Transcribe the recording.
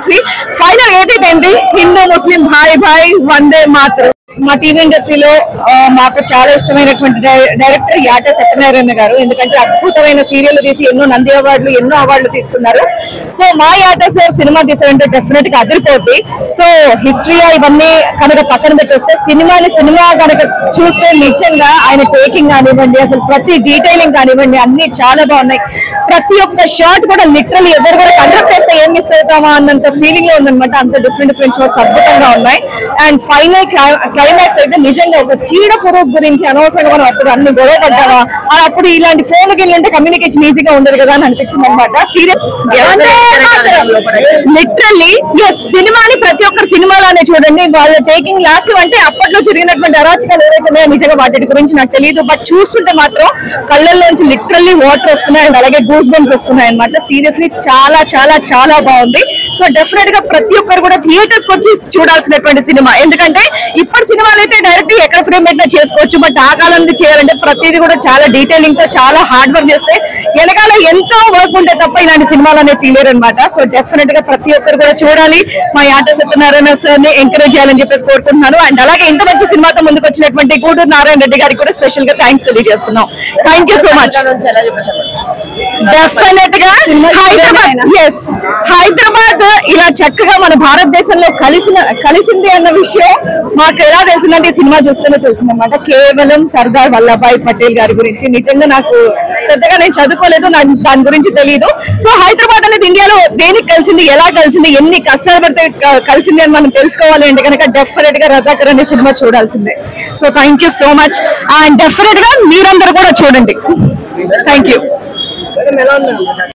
seriously final ఏదైతే ఏంటి హిందూ ముస్లిం భాయ్ భాయ్ వందే మాత్రం మా టీవీ ఇండస్ట్రీలో ఆ, మాకు చాలా ఇష్టమైనటువంటి డై- డైరెక్టర్ యాట సత్యనారాయణ గారు ఎందుకంటే అద్భుతమైన సీరియల్ తీసి ఎన్నో నంది అవార్డులు ఎన్నో అవార్డులు తీసుకున్నారు సో మా యాట సార్ సినిమా తీసారంటే డెఫినెట్ గా అదిరిపోద్ది సో హిస్టరీ ఇవన్నీ కనుక పక్కన పెట్టేస్తే సినిమాని సినిమా కనుక చూస్తే నిజంగా ఆయన టేకింగ్ కానివ్వండి అసలు ప్రతి డీటెయిలింగ్ కానివ్వండి అన్ని చాలా బాగున్నాయి ప్రతి ఒక్క షాట్ కూడా లిటరల్ ఎవరు కూడా కండక్ట్ చేస్తే ఏం మిస్ అవుతామా అన్నంత ఫీలింగ్ లో ఉందన్నమాట అంత డిఫరెంట్ డిఫరెంట్ షాట్స్ అద్భుతంగా ఉన్నాయి అండ్ ఫైనల్ క్లైమాక్స్ అయితే నిజంగా ఒక చీడ పురుగు గురించి అనవసరంగా మనం అప్పుడు అన్ని గొడవ పడ్డామా ఆ అప్పుడు ఇలాంటి ఫోన్ ఉంటే కమ్యూనికేషన్ ఈజీగా ఉండదు కదా అని అనిపించింది అనమాట లిటరల్లీ ఎస్ సినిమాని ప్రతి ఒక్కరు సినిమాలోనే చూడండి వాళ్ళ టేకింగ్ లాస్ట్ అంటే అప్పట్లో జరిగినటువంటి అరాచకాలు ఏవైతే ఉన్నాయో నిజంగా వాటి గురించి నాకు తెలియదు బట్ చూస్తుంటే మాత్రం కళ్ళల్లోంచి లిటరల్లీ వాటర్ వస్తున్నాయి అండ్ అలాగే గూస్ బంప్స్ వస్తున్నాయి అనమాట సీరియస్లీ చాలా చాలా చాలా బాగుంది సో డెఫినెట్ గా ప్రతి ఒక్కరు కూడా థియేటర్స్ వచ్చి చూడాల్సినటువంటి సినిమా ఎందుకంటే ఇప్పటి సినిమాలు అయితే డైరెక్ట్ ఎక్కడ ఫ్రేమ్ పెట్టినా చేసుకోవచ్చు బట్ ఆ కాలం నుంచి చేయాలంటే ప్రతిదీ కూడా చాలా డీటెయిలింగ్ తో చాలా హార్డ్ వర్క్ చేస్తే వెనకాల ఎంతో వర్క్ ఉంటే తప్ప ఇలాంటి సినిమాలు అనేది తీయలేరు అనమాట సో డెఫినెట్ గా ప్రతి ఒక్కరు కూడా చూడాలి మా యాట సత్యనారాయణ సార్ ని ఎంకరేజ్ చేయాలని చెప్పేసి కోరుకుంటున్నాను అండ్ అలాగే ఇంత మంచి సినిమాతో ముందుకు వచ్చినటువంటి గూడూరు నారాయణ రెడ్డి గారికి కూడా స్పెషల్ గా థ్యాంక్స్ తెలియజేస్తున్నాం thank you so much definite గా హైదరాబాద్ ఎస్ హైదరాబాద్ ఇలా చక్కగా మన భారతదేశంలో కలిసిన కలిసింది అన్న విషయం మాకు ఎలా తెలిసిందంటే ఈ సినిమా చూస్తేనే తెలిసిందన్నమాట కేవలం సర్దార్ వల్లభాయ్ పటేల్ గారి గురించి నిజంగా నాకు పెద్దగా నేను చదువుకోలేదు నాకు దాని గురించి తెలియదు సో హైదరాబాద్ అనేది ఇండియాలో దేనికి కలిసింది ఎలా కలిసింది ఎన్ని కష్టాలు పడితే క- కలిసింది అని మనం తెలుసుకోవాలి అంటే కనుక డెఫినెట్ గా రజాకర్ అనే సినిమా చూడాల్సిందే so thank you so much and definite గా మీరందరూ కూడా చూడండి థ్యాంక్ యూ